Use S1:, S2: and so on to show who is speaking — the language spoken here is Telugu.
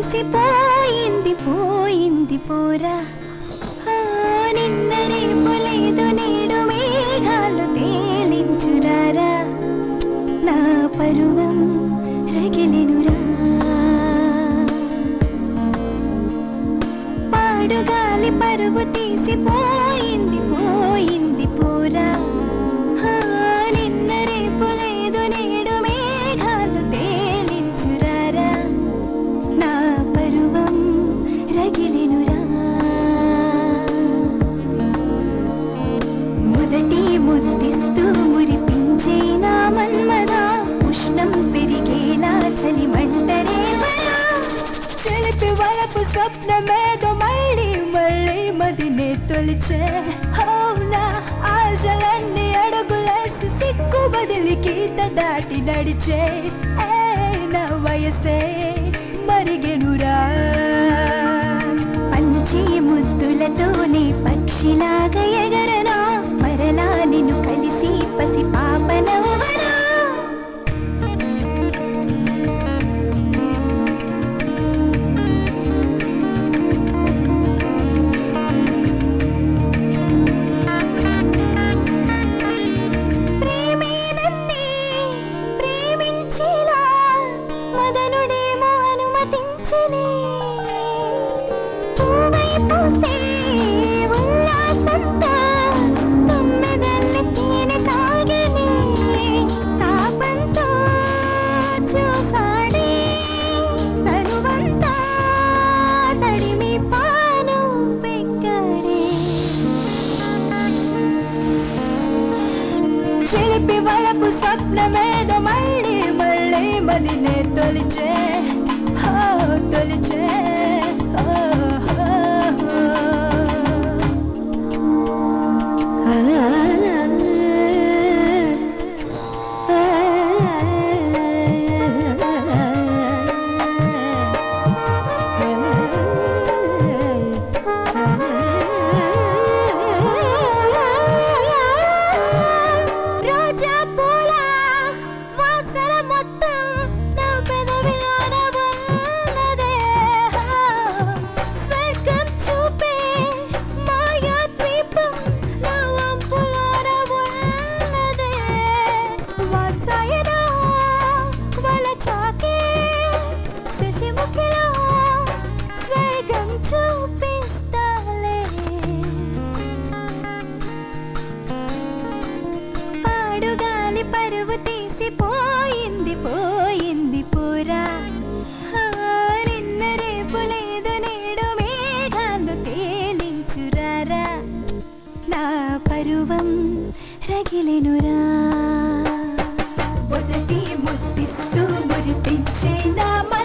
S1: తీసిపోయింది పోయింది పోరా ఆ, నిన్న రేపు లేదు నేడు మేఘాలు తేలించురారా నా పరువం రగిలినురా పాడుగాలి పరువు తీసిపోయింది పోయింది పోరా ఆ, నిన్న రేపు లేదు నేడు మేఘాలు తేలించురారా నా పరువం రగిలినురా మొదటి ముద్దిస్తూ మురిపించే నా మన్మద ఉష్ణం పెరిగేలా చలి మంటరేవరా చెలిపి వలపు స్వప్నమేదో మళ్ళీ మళ్ళీ మదినే తొలిచే అవునా ఆశలన్నీ అడుగులేసి సిక్కు బదిలి గీత దాటి నడిచే ఏ నా వయసే మరిగెనురా పంచి ముద్దులతోనే పక్షిలాగా ఎగరనా మరలా నిన్ను కలిసి పసి పాపనవరా ప్రేమేనన్నే ప్రేమించేలా మదనుడేమో అనుమతించనే పూవై పూసే ఉల్లాసంతో తొమ్మిదల్లి తేనె తాగనే తాపంతో చూసాడే తనువంతా తడిమి పాను పెక్కడే చిలిపి వలపు స్వప్నమేద మళ్ళీ మళ్ళీ మదినే తొలిచే హో, తొలిచే హో, హో, హో. రోజా పూల వాసన మొత్తం నా పెదవిలోన ఉన్నదే. స్వర్గం చూపే మాయా ద్వీపం నా వంపులోన ఉన్నదే. వాత్సాయన వలచాకే శశిముఖిలో స్వర్గం చూపిస్తాలే పాడుగాలి పరువు తీసిపోయింది పోయింది పూరా ఆ, నిన్న రేపు లేదు నేడు మేఘాలు తేలించురారా నా పరువం రగిలెనురా మొదటి ముద్దిస్తూ మురిపించే నా